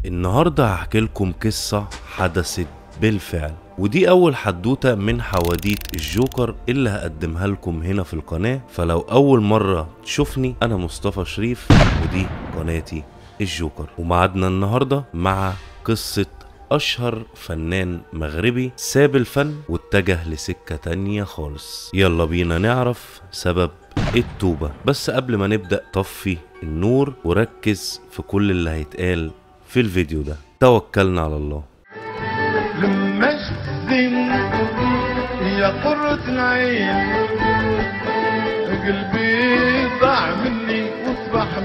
النهاردة هحكي لكم قصة حدثت بالفعل ودي أول حدوتة من حواديت الجوكر اللي هقدمها لكم هنا في القناة فلو أول مرة تشوفني أنا مصطفى شريف ودي قناتي الجوكر ومعادنا النهاردة مع قصة أشهر فنان مغربي ساب الفن واتجه لسكة تانية خالص يلا بينا نعرف سبب التوبة بس قبل ما نبدأ طفي النور وركز في كل اللي هيتقال في الفيديو ده توكلنا على الله لما الزين يا قرة العين قلبي ضاع مني واصبح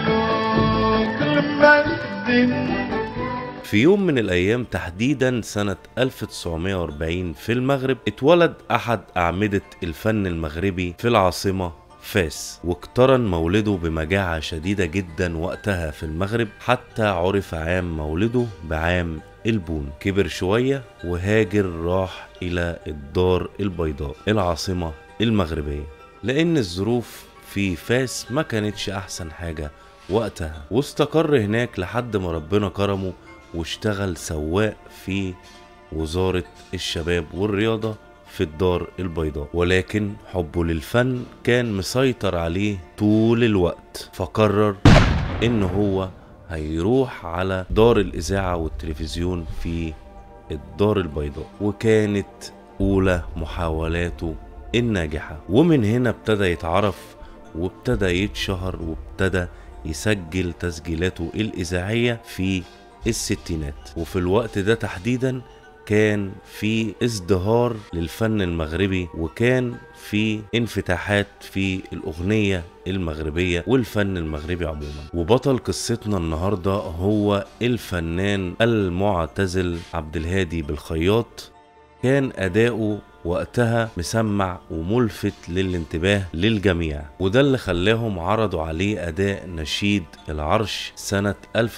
مملوك لما الزين في يوم من الأيام تحديدا سنة 1940 في المغرب اتولد أحد أعمدة الفن المغربي في العاصمة فاس واقترن مولده بمجاعة شديدة جدا وقتها في المغرب حتى عرف عام مولده بعام البون كبر شوية وهاجر راح إلى الدار البيضاء العاصمة المغربية لأن الظروف في فاس ما كانتش أحسن حاجة وقتها واستقر هناك لحد ما ربنا كرمه واشتغل سواق في وزارة الشباب والرياضة في الدار البيضاء ولكن حبه للفن كان مسيطر عليه طول الوقت فقرر ان هو هيروح على دار الإذاعة والتلفزيون في الدار البيضاء وكانت أولى محاولاته الناجحة ومن هنا ابتدى يتعرف وابتدى يتشهر وابتدى يسجل تسجيلاته الإذاعية في الستينات وفي الوقت ده تحديدا كان في ازدهار للفن المغربي وكان في انفتاحات في الأغنية المغربية والفن المغربي عموما وبطل قصتنا النهاردة هو الفنان المعتزل عبد الهادي بالخياط كان أداؤه وقتها مسمع وملفت للانتباه للجميع وده اللي خلاهم عرضوا عليه أداء نشيد العرش سنة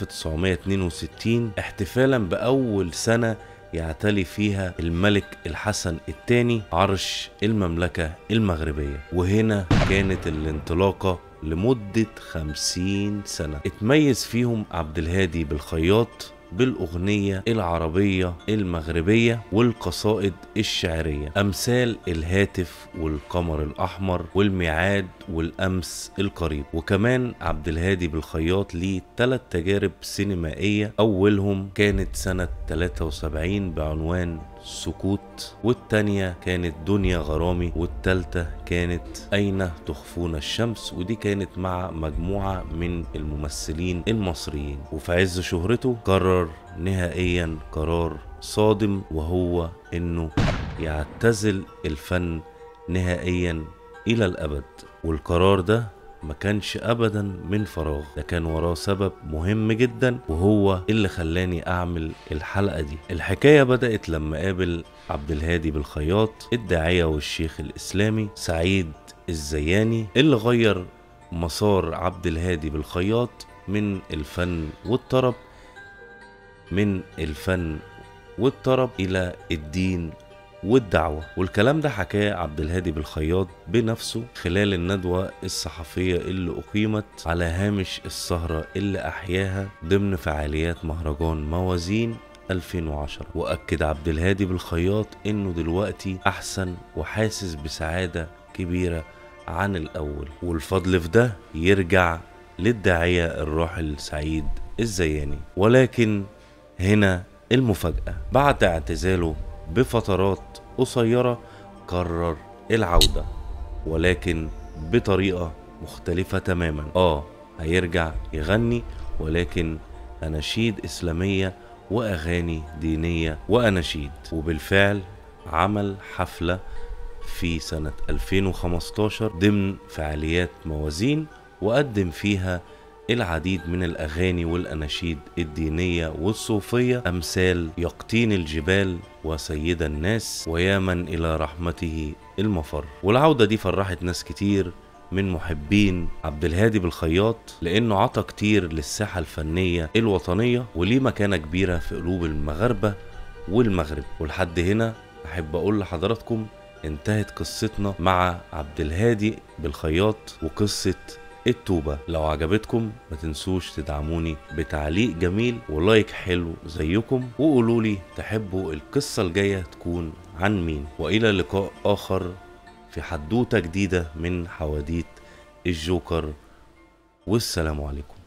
1962 احتفالا بأول سنة يعتلي فيها الملك الحسن الثاني عرش المملكة المغربية وهنا كانت الانطلاقة لمدة خمسين سنة اتميز فيهم عبد الهادي بالخياط بالأغنية العربية المغربية والقصائد الشعرية أمثال الهاتف والقمر الأحمر والميعاد والأمس القريب وكمان عبد الهادي بالخياط ليه ثلاث تجارب سينمائية أولهم كانت سنة 73 بعنوان سكوت والتانية كانت دنيا غرامي والتالتة كانت أين تخفون الشمس ودي كانت مع مجموعة من الممثلين المصريين وفي عز شهرته قرر نهائيا قرار صادم وهو انه يعتزل الفن نهائيا الى الابد والقرار ده ما كانش ابدا من فراغ ده كان وراه سبب مهم جدا وهو اللي خلاني اعمل الحلقه دي الحكايه بدات لما قابل عبد الهادي بالخياط الداعيه والشيخ الاسلامي سعيد الزياني اللي غير مسار عبد الهادي بالخياط من الفن والطرب من الفن والطرب الى الدين والدعوة والكلام ده حكاه عبد الهادي بالخياط بنفسه خلال الندوة الصحفية اللي أقيمت على هامش السهرة اللي أحياها ضمن فعاليات مهرجان موازين 2010 وأكد عبد الهادي بالخياط إنه دلوقتي أحسن وحاسس بسعادة كبيرة عن الأول والفضل في ده يرجع للداعية الراحل سعيد الزياني ولكن هنا المفاجأة بعد اعتزاله بفترات قصيرة قرر العودة ولكن بطريقة مختلفة تماما اه هيرجع يغني ولكن أناشيد إسلامية وأغاني دينية وأناشيد وبالفعل عمل حفلة في سنة 2015 ضمن فعاليات موازين وقدم فيها العديد من الأغاني والأناشيد الدينية والصوفية أمثال يقطين الجبال وسيد الناس ويا من إلى رحمته المفر والعودة دي فرحت ناس كتير من محبين عبد الهادي بالخياط لأنه عطى كتير للساحة الفنية الوطنية وليه مكانة كبيرة في قلوب المغاربة والمغرب ولحد هنا أحب أقول لحضراتكم انتهت قصتنا مع عبد الهادي بالخياط وقصة التوبة لو عجبتكم ما تنسوش تدعموني بتعليق جميل ولايك حلو زيكم وقولوا لي تحبوا القصة الجاية تكون عن مين وإلى لقاء آخر في حدوتة جديدة من حواديت الجوكر والسلام عليكم